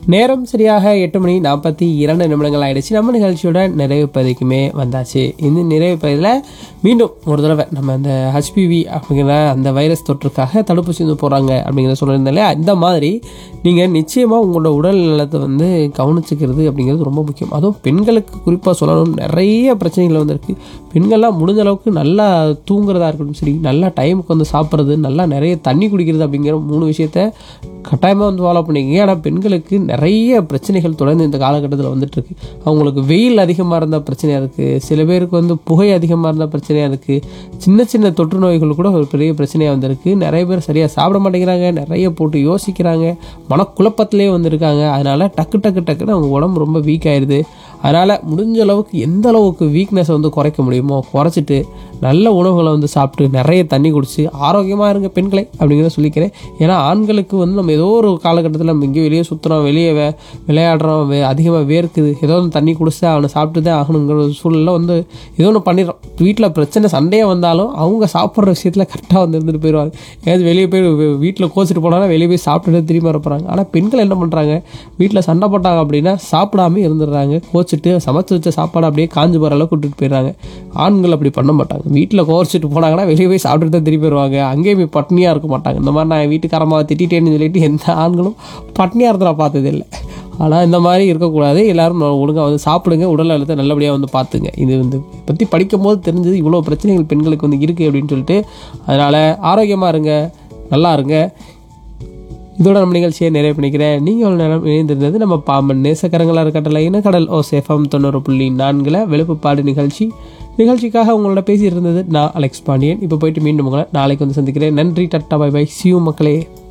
நேரம் சரியாக எட்டு மணி நாற்பத்தி இரண்டு நிமிடங்கள் ஆயிடுச்சு நம்ம நிகழ்ச்சியோட நிறைவு பகுதிக்குமே வந்தாச்சு இந்த நிறைவு பகுதியில் மீண்டும் ஒரு தடவை நம்ம அந்த ஹச்பிவி அப்படிங்கிற அந்த வைரஸ் தொற்றுக்காக தடுப்பூசி வந்து போகிறாங்க அப்படிங்கிறத சொல்லியிருந்தேன் இல்லையா இந்த மாதிரி நீங்கள் நிச்சயமாக உங்களோட உடல் நலத்தை வந்து கவனிச்சுக்கிறது அப்படிங்கிறது ரொம்ப முக்கியம் அதுவும் பெண்களுக்கு குறிப்பாக சொல்லணும் நிறைய பிரச்சனைகள் வந்திருக்கு பெண்கள்லாம் முடிஞ்ச அளவுக்கு நல்லா தூங்குறதா இருக்கட்டும் சரி நல்லா டைமுக்கு வந்து சாப்பிட்றது நல்லா நிறைய தண்ணி குடிக்கிறது அப்படிங்கிற மூணு விஷயத்த கட்டாயமாக வந்து ஃபாலோ பண்ணிக்கங்க ஏன்னா பெண்களுக்கு நிறைய பிரச்சனைகள் தொடர்ந்து இந்த காலகட்டத்தில் வந்துட்டுருக்கு அவங்களுக்கு வெயில் அதிகமாக இருந்தால் பிரச்சனையாக இருக்குது சில பேருக்கு வந்து புகை அதிகமாக இருந்தால் பிரச்சனையாக இருக்குது சின்ன சின்ன தொற்று நோய்கள் கூட ஒரு பெரிய பிரச்சனையாக வந்திருக்கு நிறைய பேர் சரியாக சாப்பிட மாட்டேங்கிறாங்க நிறைய போட்டு யோசிக்கிறாங்க மனக்குழப்பத்திலே வந்திருக்காங்க அதனால் டக்கு டக்கு டக்குன்னு அவங்க உடம்பு ரொம்ப வீக் ஆயிடுது அதனால் முடிஞ்ச அளவுக்கு எந்த அளவுக்கு வீக்னஸை வந்து குறைக்க முடியுமோ குறைச்சிட்டு நல்ல உணவுகளை வந்து சாப்பிட்டு நிறைய தண்ணி குடிச்சு ஆரோக்கியமாக இருங்க பெண்களை அப்படிங்கிறத சொல்லிக்கிறேன் ஏன்னா ஆண்களுக்கு வந்து நம்ம ஏதோ ஒரு காலகட்டத்தில் நம்ம இங்கே வெளியே சுற்றுறோம் வெளியே வே விளையாடுறோம் வே அதிகமாக வேர்க்குது ஏதோ ஒன்று தண்ணி குடிச்சு அவனை சாப்பிட்டு தான் ஆகணுங்கிற ஒரு சூழலில் வந்து ஏதோ ஒன்று பண்ணிடுறோம் வீட்டில் பிரச்சனை சண்டையே வந்தாலும் அவங்க சாப்பிட்ற விஷயத்தில் கரெக்டாக வந்து இருந்துட்டு போயிடுவாங்க ஏதாவது வெளியே போய் வீட்டில் கோச்சிட்டு போனாலும் வெளியே போய் சாப்பிட்டுட்டு திரும்பி வர போகிறாங்க ஆனால் பெண்கள் என்ன பண்ணுறாங்க வீட்டில் சண்டை போட்டாங்க அப்படின்னா சாப்பிடாம இருந்துடுறாங்க கோச்சிட்டு சமைச்சு வச்ச சாப்பாடு அப்படியே காஞ்சு போகிற அளவுக்கு விட்டுட்டு போயிடுறாங்க ஆண்கள் அப்படி பண்ண மாட்டாங்க வீட்டில் கோச்சிட்டு போனாங்கன்னா வெளியே போய் சாப்பிட்டுட்டு தான் திரும்பி வருவாங்க அங்கேயே போய் பட்னியாக இருக்க மாட்டாங்க இந்த மாதிரி நான் வீட்டுக்காரமாக திட்டிட்டேன்னு சொல்லிட்டு எந்த ஆண்களும் பட்னியாக இருந்த நான் பார்த்தது இல்லை ஆனால் இந்த மாதிரி இருக்கக்கூடாது எல்லாரும் ஒழுங்காக வந்து சாப்பிடுங்க உடல் நலத்தை நல்லபடியாக வந்து பார்த்துங்க இது வந்து பற்றி படிக்கும் போது தெரிஞ்சது இவ்வளோ பிரச்சனைகள் பெண்களுக்கு வந்து இருக்குது அப்படின்னு சொல்லிட்டு அதனால் ஆரோக்கியமாக இருங்க நல்லா இருங்க இதோட நம்ம நிகழ்ச்சியை நிறைவு பண்ணிக்கிறேன் நீங்கள் நேரம் இணைந்திருந்தது நம்ம பாம்பன் நேசக்கரங்களாக இருக்கட்டல இனக்கடல் ஓ சேஃபம் தொண்ணூறு புள்ளி நான்கில் வெளுப்புப்பாடு நிகழ்ச்சி நிகழ்ச்சிக்காக உங்களோட பேசியிருந்தது நான் அலெக்ஸ் பாண்டியன் இப்போ போயிட்டு மீண்டும் உங்களை நாளைக்கு வந்து சந்திக்கிறேன் நன்றி டட்டா பை பை சியூ மக்களே